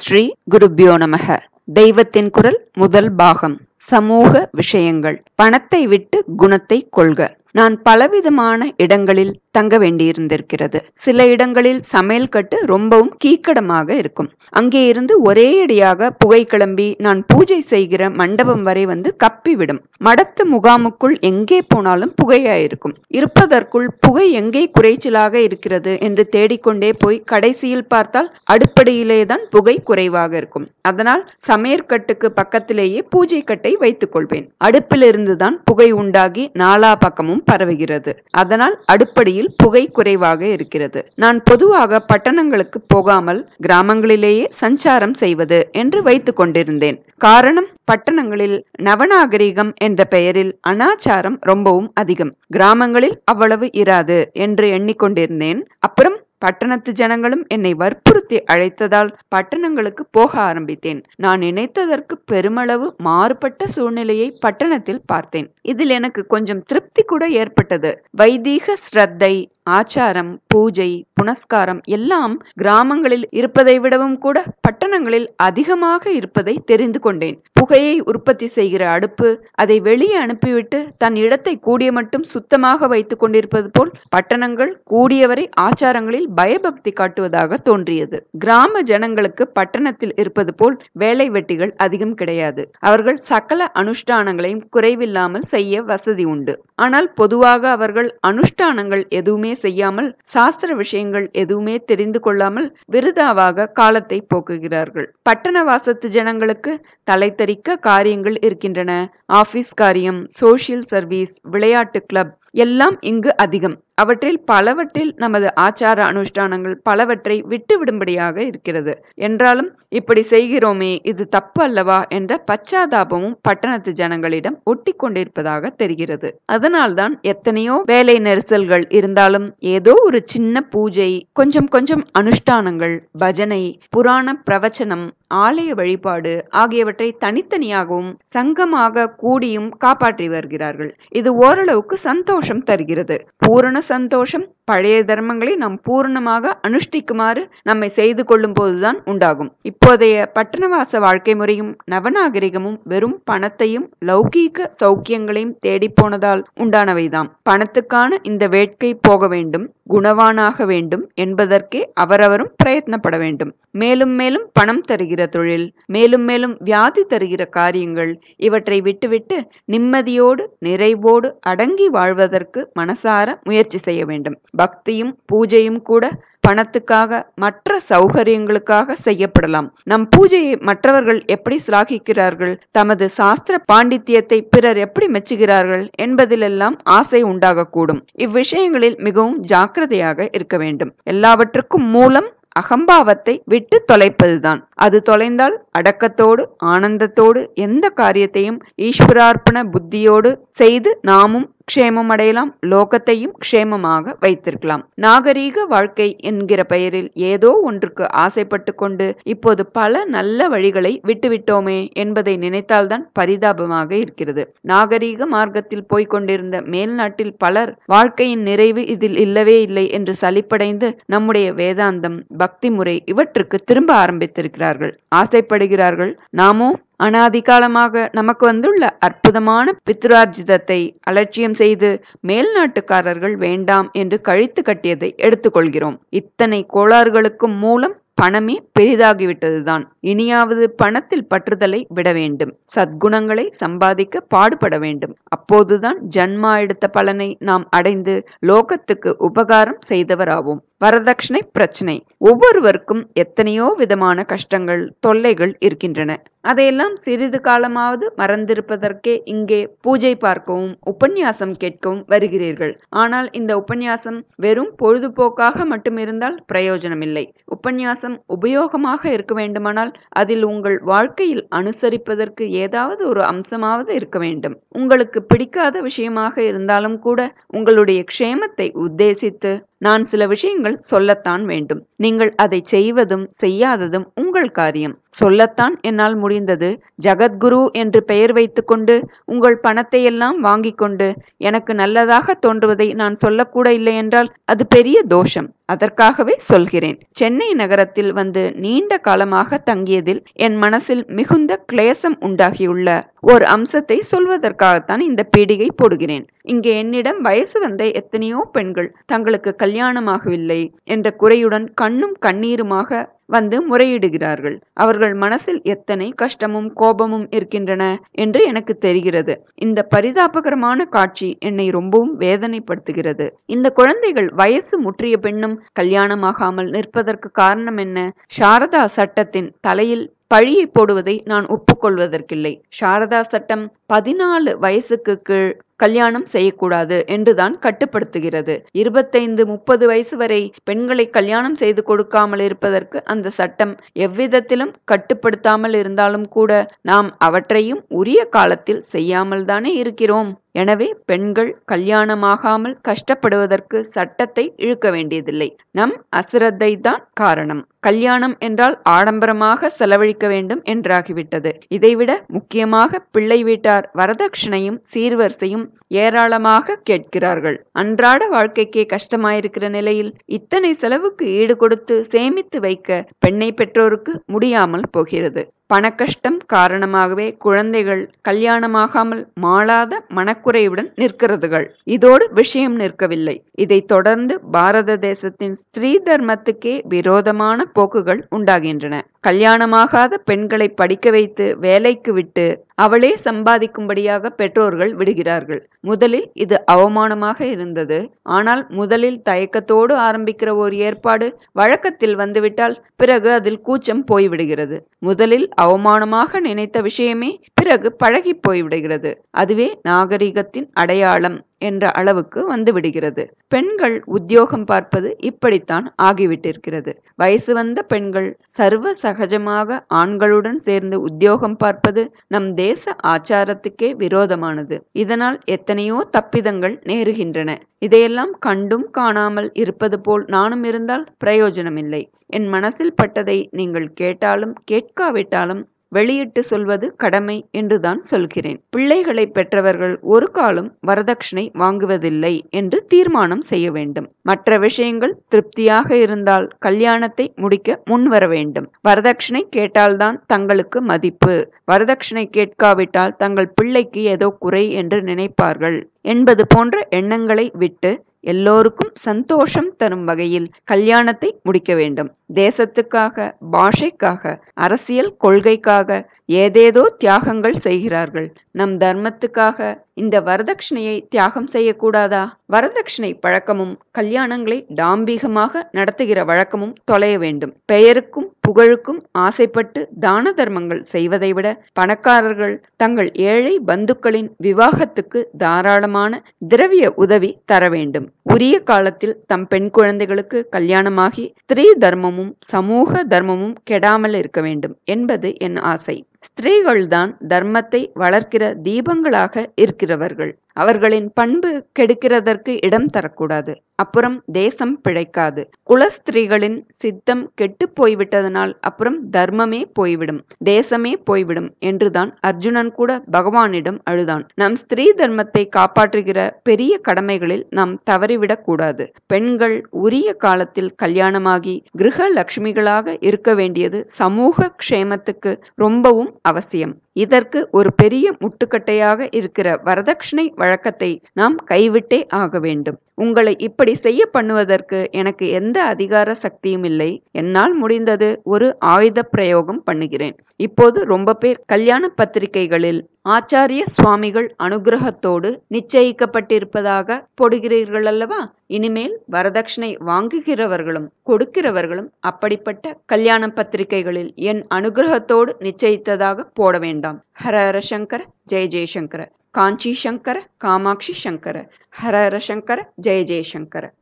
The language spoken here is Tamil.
ஸ்ரீ குருபியோ நமக தெய்வத்தின் குரல் முதல் பாகம் சமூக விஷயங்கள் பணத்தை விட்டு குணத்தை கொள்க நான் பலவிதமான இடங்களில் தங்க வேண்டியிருந்திருக்கிறது சில இடங்களில் சமையல் கட்டு ரொம்பவும் கீக்கடமாக இருக்கும் அங்கே இருந்து ஒரே அடியாக புகை கிளம்பி நான் பூஜை செய்கிற மண்டபம் வரை வந்து கப்பிவிடும் மடத்து முகாமுக்குள் எங்கே போனாலும் புகையாயிருக்கும் இருப்பதற்குள் புகை எங்கே குறைச்சலாக இருக்கிறது என்று தேடிக்கொண்டே போய் கடைசியில் பார்த்தால் அடுப்படியிலே தான் புகை குறைவாக இருக்கும் அதனால் சமையற்கட்டுக்கு பக்கத்திலேயே பூஜை கட்டை வைத்துக் கொள்வேன் அடுப்பிலிருந்து தான் புகை உண்டாகி நாலா பக்கமும் பரவுகிறது அதனால் அடுப்படியில் புகை குறைவாக இருக்கிறது நான் பொதுவாக பட்டணங்களுக்கு போகாமல் கிராமங்களிலேயே சஞ்சாரம் செய்வது என்று வைத்துக் கொண்டிருந்தேன் காரணம் பட்டணங்களில் நவநாகரிகம் என்ற பெயரில் அனாச்சாரம் ரொம்பவும் அதிகம் கிராமங்களில் அவ்வளவு இராது என்று எண்ணிக்கொண்டிருந்தேன் அப்புறம் பட்டணத்து ஜனங்களும் என்னை வற்புறுத்தி அழைத்ததால் பட்டணங்களுக்கு போக ஆரம்பித்தேன் நான் நினைத்ததற்கு பெருமளவு மாறுபட்ட சூழ்நிலையை பட்டணத்தில் பார்த்தேன் இதில் எனக்கு கொஞ்சம் திருப்தி கூட ஏற்பட்டது வைதீக ஸ்ரத்தை ஆச்சாரம் பூஜை புனஸ்காரம் எல்லாம் கிராமங்களில் இருப்பதை விடவும் கூட பட்டணங்களில் அதிகமாக இருப்பதை தெரிந்து கொண்டேன் புகையை உற்பத்தி செய்கிற அடுப்பு அதை வெளியே அனுப்பிவிட்டு தன் இடத்தை கூடிய மட்டும் சுத்தமாக வைத்துக் கொண்டிருப்பது போல் பட்டணங்கள் கூடியவரை ஆச்சாரங்களில் பயபக்தி காட்டுவதாக தோன்றியது கிராம ஜனங்களுக்கு பட்டணத்தில் இருப்பது போல் வேலை வெட்டிகள் அதிகம் கிடையாது அவர்கள் சகல அனுஷ்டானங்களையும் குறைவில்லாமல் செய்ய வசதி உண்டு ஆனால் பொதுவாக அவர்கள் அனுஷ்டானங்கள் எதுவுமே செய்யாமல் சாஸ்திர விஷயங்கள் எதுவுமே தெரிந்து கொள்ளாமல் விருதாவாக காலத்தை போக்குகிறார்கள் பட்டண வாசத்து ஜனங்களுக்கு தலை தரிக்க காரியங்கள் இருக்கின்றன ஆபீஸ் காரியம் சோசியல் சர்வீஸ் விளையாட்டு கிளப் எல்லாம் இங்கு அதிகம் அவற்றில் பலவற்றில் நமது ஆச்சார அனுஷ்டானங்கள் பலவற்றை விட்டுவிடும்படியாக இருக்கிறது என்றாலும் இப்படி செய்கிறோமே இது தப்பு அல்லவா என்ற பச்சாதாபமும் பட்டணத்து ஜனங்களிடம் ஒட்டி கொண்டிருப்பதாக தெரிகிறது அதனால்தான் எத்தனையோ வேலை நெரிசல்கள் இருந்தாலும் ஏதோ ஒரு சின்ன பூஜை கொஞ்சம் கொஞ்சம் அனுஷ்டானங்கள் பஜனை புராண பிரவச்சனம் ஆலய வழிபாடு ஆகியவற்றை தனித்தனியாகவும் சங்கமாக கூடியும் காப்பாற்றி வருகிறார்கள் இது ஓரளவுக்கு சந்தோஷம் தருகிறது பூரண சந்தோஷம் பழைய தர்மங்களை நாம் பூர்ணமாக அனுஷ்டிக்குமாறு நம்மை செய்து கொள்ளும் போதுதான் உண்டாகும் இப்போதைய பட்டணவாச வாழ்க்கை முறையும் நவநாகரிகமும் வெறும் பணத்தையும் லௌகீக சௌக்கியங்களையும் தேடி போனதால் உண்டானவைதாம் பணத்துக்கான இந்த வேட்கை போக வேண்டும் குணவானாக வேண்டும் என்பதற்கே அவரவரும் பிரயத்னப்பட வேண்டும் மேலும் மேலும் பணம் தருகிற தொழில் மேலும் மேலும் வியாதி தருகிற காரியங்கள் இவற்றை விட்டுவிட்டு நிம்மதியோடு நிறைவோடு அடங்கி வாழ்வதற்கு மனசார முயற்சி செய்ய வேண்டும் பக்தியும் பூஜையும் கூட பணத்துக்காக மற்ற சௌகரியங்களுக்காக செய்யப்படலாம் நம் பூஜையை மற்றவர்கள் எப்படி சிலாகிக்கிறார்கள் தமது சாஸ்திர பாண்டித்யத்தை பிறர் எப்படி மெச்சுகிறார்கள் என்பதிலெல்லாம் ஆசை உண்டாகக்கூடும் இவ்விஷயங்களில் மிகவும் ஜாக்கிரதையாக இருக்க வேண்டும் எல்லாவற்றுக்கும் மூலம் அகம்பாவத்தை விட்டு தொலைப்பதுதான் அது தொலைந்தால் அடக்கத்தோடு ஆனந்தத்தோடு எந்த காரியத்தையும் ஈஸ்வரார்ப்பண புத்தியோடு செய்து நாமும் க்ஷேமம் அடையலாம் லோகத்தையும் க்ஷேமமாக வைத்திருக்கலாம் நாகரீக வாழ்க்கை என்கிற பெயரில் ஏதோ ஒன்றுக்கு ஆசைப்பட்டு கொண்டு இப்போது பல நல்ல வழிகளை விட்டுவிட்டோமே என்பதை நினைத்தால்தான் பரிதாபமாக இருக்கிறது நாகரீக மார்க்கத்தில் போய்க் கொண்டிருந்த மேல்நாட்டில் பலர் வாழ்க்கையின் நிறைவு இதில் இல்லவே இல்லை என்று சலிப்படைந்து நம்முடைய வேதாந்தம் பக்தி முறை இவற்றுக்கு திரும்ப ஆரம்பித்திருக்கிறார்கள் ஆசைப்படுகிறார்கள் நாமோ அனாதிகாலமாக நமக்கு வந்துள்ள அற்புதமான பித்ரார்ஜிதத்தை அலட்சியம் செய்து மேல்நாட்டுக்காரர்கள் வேண்டாம் என்று கழித்து கட்டியதை எடுத்துக்கொள்கிறோம் இத்தனை கோளாறுகளுக்கும் மூலம் பணமே பெரிதாகிவிட்டதுதான் இனியாவது பணத்தில் பற்றுதலை விட வேண்டும் சத்குணங்களை சம்பாதிக்க பாடுபட வேண்டும் அப்போதுதான் ஜன்மா எடுத்த பலனை நாம் அடைந்து லோகத்துக்கு உபகாரம் செய்தவராவோம் வரதட்சணை பிரச்சனை ஒவ்வொருவருக்கும் எத்தனையோ விதமான கஷ்டங்கள் தொல்லைகள் இருக்கின்றன அதையெல்லாம் சிறிது காலமாவது மறந்திருப்பதற்கே இங்கே பூஜை பார்க்கவும் உபன்யாசம் கேட்கவும் வருகிறீர்கள் ஆனால் இந்த உபன்யாசம் வெறும் பொழுதுபோக்காக மட்டும் இருந்தால் பிரயோஜனமில்லை உபன்யாசம் உபயோகமாக இருக்க வேண்டுமானால் அதில் உங்கள் வாழ்க்கையில் அனுசரிப்பதற்கு ஏதாவது ஒரு அம்சமாவது இருக்க வேண்டும் உங்களுக்கு பிடிக்காத விஷயமாக இருந்தாலும் கூட உங்களுடைய க்ஷேமத்தை உத்தேசித்து நான் சில விஷயங்கள் சொல்லத்தான் வேண்டும் நீங்கள் அதை செய்வதும் செய்யாததும் உங்கள் காரியம் சொல்லத்தான் என்னால் முடிந்தது ஜகத்குரு என்று பெயர் வைத்துக்கொண்டு உங்கள் பணத்தை எல்லாம் வாங்கிக் கொண்டு எனக்கு நல்லதாக தோன்றுவதை நான் சொல்லக்கூட இல்லை என்றால் அது பெரிய தோஷம் அதற்காகவே சொல்கிறேன் சென்னை நகரத்தில் வந்து நீண்ட காலமாக தங்கியதில் என் மனசில் மிகுந்த கிளேசம் உண்டாகியுள்ள ஓர் அம்சத்தை சொல்வதற்காகத்தான் இந்த பீடிகை போடுகிறேன் இங்கே என்னிடம் வயசு வந்த எத்தனையோ பெண்கள் தங்களுக்கு கல்யாணமாகவில்லை என்ற குறையுடன் கண்ணும் கண்ணீருமாக வந்து முறையிடுகிறார்கள் அவர்கள் மனசில் எத்தனை கஷ்டமும் கோபமும் இருக்கின்றன என்று எனக்கு தெரிகிறது இந்த பரிதாபகரமான காட்சி என்னை ரொம்பவும் வேதனைப்படுத்துகிறது இந்த குழந்தைகள் வயசு முற்றிய பெண்ணும் கல்யாணமாகாமல் நிற்பதற்கு காரணம் என்ன சாரதா சட்டத்தின் தலையில் பழியை போடுவதை நான் ஒப்புக்கொள்வதற்கில்லை சாரதா சட்டம் பதினாலு வயசுக்கு கீழ் கல்யாணம் செய்யக்கூடாது என்றுதான் கட்டுப்படுத்துகிறது இருபத்தைந்து முப்பது வயசு வரை பெண்களை கல்யாணம் செய்து கொடுக்காமல் இருப்பதற்கு அந்த சட்டம் எவ்விதத்திலும் கட்டுப்படுத்தாமல் இருந்தாலும் கூட நாம் அவற்றையும் உரிய காலத்தில் செய்யாமல் தானே இருக்கிறோம் எனவே பெண்கள் கல்யாணமாகாமல் கஷ்டப்படுவதற்கு சட்டத்தை இழுக்க வேண்டியதில்லை நம் அசிரத்தை தான் காரணம் கல்யாணம் என்றால் ஆடம்பரமாக செலவழிக்க வேண்டும் என்றாகிவிட்டது இதைவிட முக்கியமாக பிள்ளை வீட்டார் வரதட்சணையும் சீர்வரிசையும் ஏராளமாக கேட்கிறார்கள் அன்றாட வாழ்க்கைக்கே கஷ்டமாயிருக்கிற நிலையில் இத்தனை செலவுக்கு ஈடு கொடுத்து சேமித்து வைக்க பெண்ணை பெற்றோருக்கு முடியாமல் போகிறது பணக்கஷ்டம் காரணமாகவே குழந்தைகள் கல்யாணமாகாமல் மாளாத மனக்குறையுடன் நிற்கிறதுகள் இதோடு விஷயம் நிற்கவில்லை இதைத் தொடர்ந்து பாரத தேசத்தின் ஸ்திரீ தர்மத்துக்கே விரோதமான போக்குகள் உண்டாகின்றன கல்யாணமாகாத பெண்களை படிக்க வைத்து வேலைக்கு விட்டு அவளே சம்பாதிக்கும்படியாக பெற்றோர்கள் விடுகிறார்கள் முதலில் இது அவமானமாக இருந்தது ஆனால் முதலில் தயக்கத்தோடு ஆரம்பிக்கிற ஒரு ஏற்பாடு வழக்கத்தில் வந்துவிட்டால் பிறகு அதில் கூச்சம் போய்விடுகிறது முதலில் அவமானமாக நினைத்த விஷயமே பிறகு பழகி போய்விடுகிறது அதுவே நாகரிகத்தின் அடையாளம் என்ற அளவுக்கு வந்து விடுகிறது பெண்கள் உத்தியோகம் பார்ப்பது இப்படித்தான் ஆகிவிட்டிருக்கிறது வயசு வந்த பெண்கள் சர்வ சகஜமாக ஆண்களுடன் சேர்ந்து உத்தியோகம் பார்ப்பது நம் தேச ஆச்சாரத்துக்கே விரோதமானது இதனால் எத்தனையோ தப்பிதங்கள் நேருகின்றன இதையெல்லாம் கண்டும் காணாமல் இருப்பது போல் நானும் இருந்தால் பிரயோஜனமில்லை என் மனசில் பட்டதை நீங்கள் கேட்டாலும் கேட்காவிட்டாலும் வெளியிட்டு சொல்வது கடமை என்றுதான் சொல்கிறேன் பிள்ளைகளை பெற்றவர்கள் ஒரு காலம் வரதட்சணை வாங்குவதில்லை என்று தீர்மானம் செய்ய வேண்டும் மற்ற விஷயங்கள் திருப்தியாக இருந்தால் கல்யாணத்தை முடிக்க முன்வர வேண்டும் வரதட்சணை கேட்டால்தான் தங்களுக்கு மதிப்பு வரதட்சணை கேட்காவிட்டால் தங்கள் பிள்ளைக்கு ஏதோ குறை என்று நினைப்பார்கள் என்பது போன்ற எண்ணங்களை விட்டு எல்லோருக்கும் சந்தோஷம் தரும் வகையில் கல்யாணத்தை முடிக்க வேண்டும் தேசத்துக்காக பாஷைக்காக அரசியல் கொள்கைக்காக ஏதேதோ தியாகங்கள் செய்கிறார்கள் நம் தர்மத்துக்காக இந்த வரதட்சணையை தியாகம் செய்யக்கூடாதா வரதட்சணை பழக்கமும் கல்யாணங்களை டாம்பீகமாக நடத்துகிற வழக்கமும் தொலைய வேண்டும் பெயருக்கும் புகழுக்கும் ஆசைப்பட்டு தான தர்மங்கள் செய்வதை விட பணக்காரர்கள் தங்கள் ஏழை பந்துக்களின் விவாகத்துக்கு தாராளமான திரவிய உதவி தர வேண்டும் உரிய காலத்தில் தம் பெண் குழந்தைகளுக்கு கல்யாணமாகி ஸ்திரீ தர்மமும் சமூக தர்மமும் கெடாமல் இருக்க வேண்டும் என்பது என் ஆசை ஸ்திரீகள்தான் தர்மத்தை வளர்க்கிற தீபங்களாக இருக்கிறவர்கள் அவர்களின் பண்பு கெடுக்கிறதற்கு இடம் தரக்கூடாது அப்புறம் தேசம் பிழைக்காது குலஸ்திரீகளின் சித்தம் கெட்டு போய்விட்டதனால் அப்புறம் தர்மமே போய்விடும் தேசமே போய்விடும் என்றுதான் அர்ஜுனன் கூட பகவானிடம் அழுதான் நம் ஸ்திரீ தர்மத்தை காப்பாற்றுகிற பெரிய கடமைகளில் நாம் தவறிவிடக் கூடாது பெண்கள் உரிய காலத்தில் கல்யாணமாகி கிரக லட்சுமிகளாக இருக்க வேண்டியது சமூக க்ஷேமத்துக்கு ரொம்பவும் அவசியம் இதற்கு ஒரு பெரிய முட்டுக்கட்டையாக இருக்கிற வரதட்சணை வழக்கத்தை நாம் கைவிட்டே ஆக வேண்டும் உங்களை இப்படி செய்ய பண்ணுவதற்கு எனக்கு எந்த அதிகார சக்தியும் இல்லை என்னால் முடிந்தது ஒரு ஆயுத பிரயோகம் பண்ணுகிறேன் இப்போது ரொம்ப பேர் கல்யாண பத்திரிகைகளில் ஆச்சாரிய சுவாமிகள் அனுகிரகத்தோடு நிச்சயிக்கப்பட்டிருப்பதாக போடுகிறீர்கள் அல்லவா இனிமேல் வரதட்சணை வாங்குகிறவர்களும் கொடுக்கிறவர்களும் அப்படிப்பட்ட கல்யாண பத்திரிகைகளில் என் அனுகிரகத்தோடு நிச்சயித்ததாக போட வேண்டாம் ஹர ஹர சங்கர ஜெய ஜெயசங்கர காஞ்சி சங்கர காமாட்சி சங்கர ஹர ஹர சங்கர ஜெய ஜெயசங்கர